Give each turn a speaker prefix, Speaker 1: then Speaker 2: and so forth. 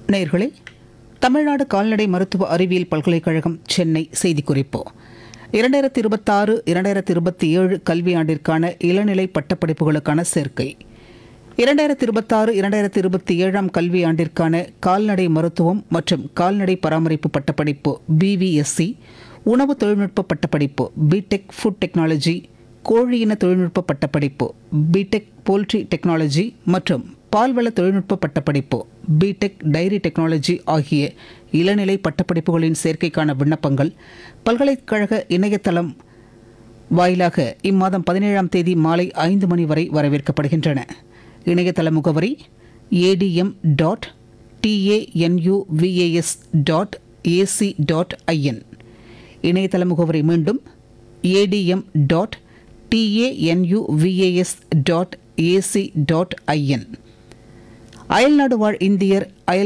Speaker 1: நேர்களே தமிழ்நாடு கால்நடை மருத்துவ அறிவியல் பல்கலைக்கழகம் சென்னை செய்திக்குறிப்பு இரண்டாயிரத்தி இருபத்தாறு இரண்டாயிரத்தி இருபத்தி ஏழு கல்வியாண்டிற்கான இளநிலை பட்டப்படிப்புகளுக்கான சேர்க்கை இரண்டாயிரத்தி இருபத்தாறு இரண்டாயிரத்தி இருபத்தி ஏழாம் கல்வியாண்டிற்கான கால்நடை மருத்துவம் மற்றும் கால்நடை பராமரிப்பு பட்டப்படிப்பு பிவிஎஸ்சி உணவு தொழில்நுட்ப பட்டப்படிப்பு பிடெக் ஃபுட் டெக்னாலஜி கோழியின தொழில்நுட்ப பட்டப்படிப்பு பிடெக் போல்ட்ரி டெக்னாலஜி மற்றும் பால்வள தொழில்நுட்ப பட்டப்படிப்பு பிடெக் டைரி டெக்னாலஜி ஆகிய இளநிலை பட்டப்படிப்புகளின் சேர்க்கைக்கான விண்ணப்பங்கள் பல்கலைக்கழக இணையதளம் வாயிலாக இம்மாதம் பதினேழாம் தேதி மாலை ஐந்து மணி வரை வரவேற்கப்படுகின்றன இணையதள முகவரி ATM dot TANUVAS dot AC dot IN இணையதள முகவரி மீண்டும் ATM dot TANUVAS dot AC dot IN அயல்நாடு வாழ் இந்தியர் அயல்